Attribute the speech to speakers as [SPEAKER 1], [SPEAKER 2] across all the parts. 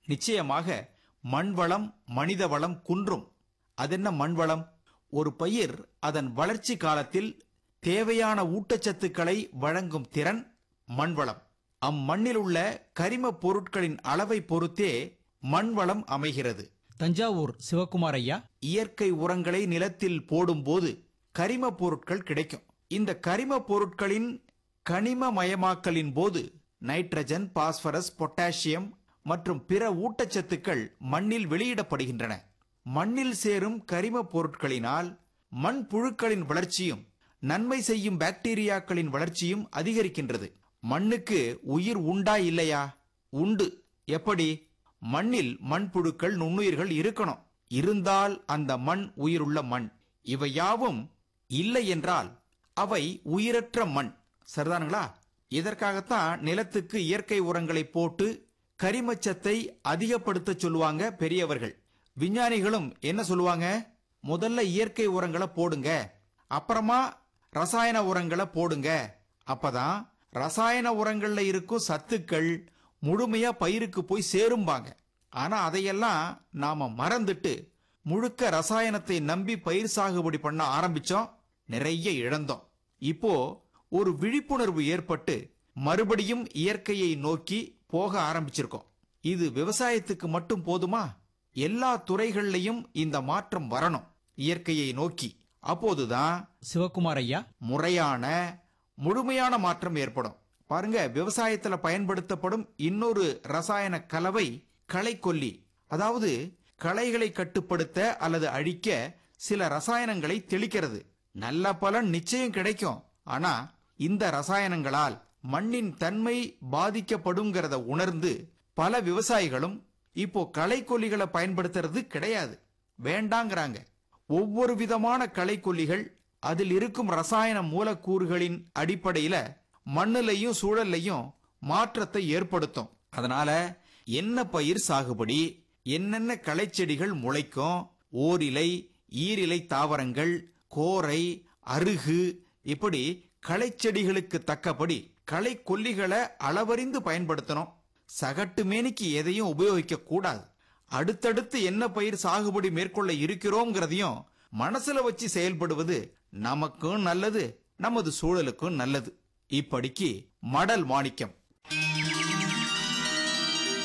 [SPEAKER 1] நிச்சயமாக மண்வளம் மனித வளம் குன்றும் அதென்ன மண்வளம் ஒரு பயிர் அதன் வளர்ச்சி காலத்தில் தேவையான ஊட்டச்சத்துக்களை வழங்கும் திறன் மண்வளம் அம்மண்ணில் உள்ள கரிமப் பொருட்களின் அளவை பொறுத்தே மண்வளம் அமைகிறது
[SPEAKER 2] தஞ்சாவூர் சிவக்குமார் ஐயா
[SPEAKER 1] இயற்கை உரங்களை நிலத்தில் போடும்போது கரிமப் பொருட்கள் கிடைக்கும் இந்த கரிமப் பொருட்களின் கனிமமயமாக்கலின் போது நைட்ரஜன் பாஸ்பரஸ் பொட்டாசியம் மற்றும் பிற ஊட்டச்சத்துக்கள் மண்ணில் வெளியிடப்படுகின்றன மண்ணில் சேரும் கரிமப் பொருட்களினால் மண் புழுக்களின் வளர்ச்சியும் நன்மை செய்யும் பாக்டீரியாக்களின் வளர்ச்சியும் அதிகரிக்கின்றது மண்ணுக்கு உயிர் உண்டா இல்லையா உண்டு எப்படி மண்ணில் மண்புழுக்கள் நுண்ணுயிர்கள் இருக்கணும் இருந்தால் அந்த மண் உயிருள்ள மண் இவை யாவும் இல்லை என்றால் அவை உயிரற்ற மண் சரிதானுங்களா இதற்காகத்தான் நிலத்துக்கு இயற்கை உரங்களை போட்டு கரிமச்சத்தை அதிகப்படுத்த சொல்லுவாங்க பெரியவர்கள் விஞ்ஞானிகளும் என்ன சொல்லுவாங்க முதல்ல இயற்கை உரங்களை போடுங்க அப்புறமா ரசாயன உரங்களை போடுங்க அப்பதான் ரசாயன உரங்கள்ல இருக்கும் சத்துக்கள் முழுமையா பயிருக்கு போய் சேரும்பாங்க ஆனா அதையெல்லாம் நாம மறந்துட்டு முழுக்க ரசாயனத்தை நம்பி பயிர் சாகுபடி பண்ண ஆரம்பிச்சோம் நிறைய இழந்தோம் இப்போ ஒரு விழிப்புணர்வு ஏற்பட்டு மறுபடியும் இயற்கையை நோக்கி போக ஆரம்பிச்சிருக்கோம் இது விவசாயத்துக்கு மட்டும் போதுமா எல்லா துறைகள்லயும் இந்த மாற்றம் வரணும் இயற்கையை நோக்கி அப்போதுதான்
[SPEAKER 2] சிவக்குமார் ஐயா
[SPEAKER 1] முறையான முழுமையான மாற்றம் ஏற்படும் பாருங்க விவசாயத்துல பயன்படுத்தப்படும் இன்னொரு ரசாயன கலவை களைக்கொல்லி அதாவது களைகளை கட்டுப்படுத்த அல்லது அழிக்க சில ரசாயனங்களை தெளிக்கிறது நல்ல பலன் நிச்சயம் கிடைக்கும் ஆனா இந்த ரசாயனங்களால் மண்ணின் தன்மை பாதிக்கப்படுங்கிறத உணர்ந்து பல விவசாயிகளும் இப்போ களைக்கொல்லிகளை பயன்படுத்துறது கிடையாது வேண்டாங்கிறாங்க ஒவ்வொரு விதமான களைக்கொல்லிகள் அதில் இருக்கும் ரசாயன மூலக்கூறுகளின் அடிப்படையில மண்ணுலையும் சூழல்லையும் மாற்றத்தை ஏற்படுத்தும் அதனால என்ன பயிர் சாகுபடி என்னென்ன களைச்செடிகள் முளைக்கும் ஓரிலை ஈரிலை தாவரங்கள் கோரை அருகு இப்படி களைச்செடிகளுக்கு தக்கபடி களைக்கொல்லிகளை அளவறிந்து பயன்படுத்தணும் சகட்டு மேனிக்கு எதையும் உபயோகிக்க கூடாது அடுத்தடுத்து என்ன பயிர் சாகுபடி மேற்கொள்ள இருக்கிறோங்கிறதையும் மனசுல வச்சு செயல்படுவது நமக்கும் நல்லது நமது சூழலுக்கும் நல்லது இப்படிக்கு மடல் மாணிக்கம்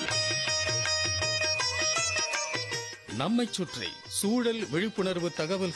[SPEAKER 3] நம்மைச் சுற்றி சூழல் விழிப்புணர்வு தகவல்